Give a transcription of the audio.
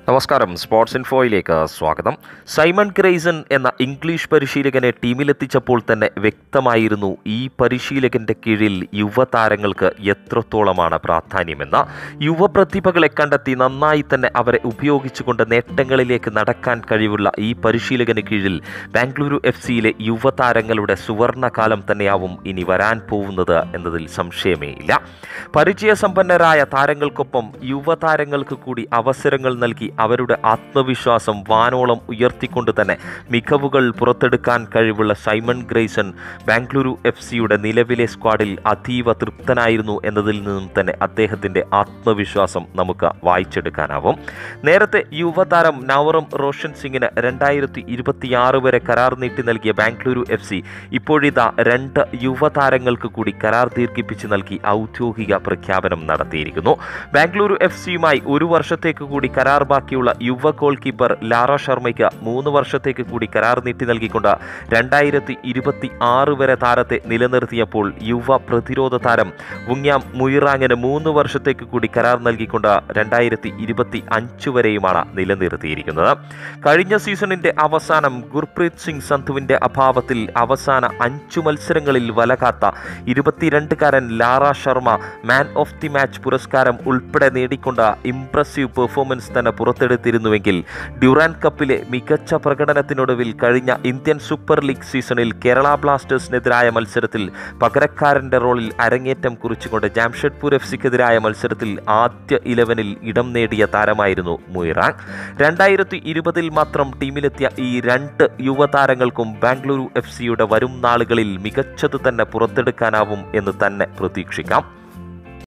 നമസ്കാരം സ്പോർട്സ് ഇൻഫോയിലേക്ക് സ്വാഗതം സൈമൺ ക്രൈസൺ എന്ന ഇംഗ്ലീഷ് പരിശീലകനെ ടീമിലെത്തിച്ചപ്പോൾ തന്നെ വ്യക്തമായിരുന്നു ഈ പരിശീലകന്റെ കീഴിൽ യുവതാരങ്ങൾക്ക് എത്രത്തോളമാണ് പ്രാധാന്യമെന്ന് യുവപ്രതിഭകളെ കണ്ടെത്തി നന്നായി തന്നെ അവരെ ഉപയോഗിച്ചുകൊണ്ട് നേട്ടങ്ങളിലേക്ക് നടക്കാൻ കഴിവുള്ള ഈ പരിശീലകന് കീഴിൽ ബാംഗ്ലൂരു എഫ് സിയിലെ യുവതാരങ്ങളുടെ സുവർണകാലം തന്നെയാവും ഇനി വരാൻ പോകുന്നത് എന്നതിൽ സംശയമേ ഇല്ല പരിചയസമ്പന്നരായ താരങ്ങൾക്കൊപ്പം യുവതാരങ്ങൾക്ക് കൂടി അവസരങ്ങൾ നൽകി അവരുടെ ആത്മവിശ്വാസം വാനോളം ഉയർത്തിക്കൊണ്ട് തന്നെ മികവുകൾ പുറത്തെടുക്കാൻ കഴിവുള്ള സൈമൺ ഗ്രേസൺ ബാംഗ്ലൂരു എഫ് സിയുടെ നിലവിലെ സ്ക്വാഡിൽ അതീവ തൃപ്തനായിരുന്നു എന്നതിൽ നിന്നും തന്നെ അദ്ദേഹത്തിൻ്റെ ആത്മവിശ്വാസം നമുക്ക് വായിച്ചെടുക്കാനാവും നേരത്തെ യുവതാരം നവറും റോഷൻ സിംഗിന് രണ്ടായിരത്തി ഇരുപത്തിയാറ് വരെ കരാർ നീട്ടി നൽകിയ ബാംഗ്ലൂരു എഫ് സി ഇപ്പോഴിതാ രണ്ട് യുവതാരങ്ങൾക്ക് കൂടി കരാർ ദീർഘിപ്പിച്ച് നൽകി ഔദ്യോഗിക പ്രഖ്യാപനം നടത്തിയിരിക്കുന്നു ബാംഗ്ലൂരു എഫ് സിയുമായി ഒരു വർഷത്തേക്ക് കൂടി കരാർ ബാക്കിയുള്ള യുവ ഗോൾ കീപ്പർ ലാറ ശർമ്മയ്ക്ക് മൂന്ന് വർഷത്തേക്ക് കൂടി കരാർ നീട്ടി നൽകിക്കൊണ്ട് രണ്ടായിരത്തി ഇരുപത്തി ആറ് വരെ താരത്തെ നിലനിർത്തിയപ്പോൾ യുവ പ്രതിരോധ താരം വുങ്യാം മുയിറാങ്ങിന് മൂന്ന് വർഷത്തേക്ക് കൂടി കരാർ നൽകിക്കൊണ്ട് രണ്ടായിരത്തി ഇരുപത്തി അഞ്ച് വരെയുമാണ് നിലനിർത്തിയിരിക്കുന്നത് കഴിഞ്ഞ സീസണിന്റെ അവസാനം ഗുർപ്രീത് സിംഗ് സന്ധുവിന്റെ അഭാവത്തിൽ അവസാന അഞ്ചു മത്സരങ്ങളിൽ വലകാത്ത ഇരുപത്തിരണ്ടുകാരൻ Lara Sharma man of the match പുരസ്കാരം ഉൾപ്പെടെ നേടിക്കൊണ്ട് ഇംപ്രസീവ് പെർഫോമൻസ് തന്നെ പുറത്തെടുത്തിരുന്നുവെങ്കിൽ ഡ്യൂറാൻ കപ്പിലെ മികച്ച പ്രകടനത്തിനൊടുവിൽ കഴിഞ്ഞ ഇന്ത്യൻ സൂപ്പർ ലീഗ് സീസണിൽ കേരള ബ്ലാസ്റ്റേഴ്സിനെതിരായ മത്സരത്തിൽ പകരക്കാരന്റെ റോളിൽ അരങ്ങേറ്റം കുറിച്ചുകൊണ്ട് ജാംഷഡ്പൂർ എഫ് സിക്കെതിരായ മത്സരത്തിൽ ആദ്യ ഇലവനിൽ ഇടം നേടിയ താരമായിരുന്നു മുയിറാങ് രണ്ടായിരത്തി ഇരുപതിൽ മാത്രം ടീമിലെത്തിയ ഈ രണ്ട് യുവതാരങ്ങൾക്കും ബാംഗ്ലൂരു എഫ് സിയുടെ വരും നാളുകളിൽ മികച്ചത് തന്നെ പുറത്തെടുക്കാനാവും എന്ന് തന്നെ പ്രതീക്ഷിക്കാം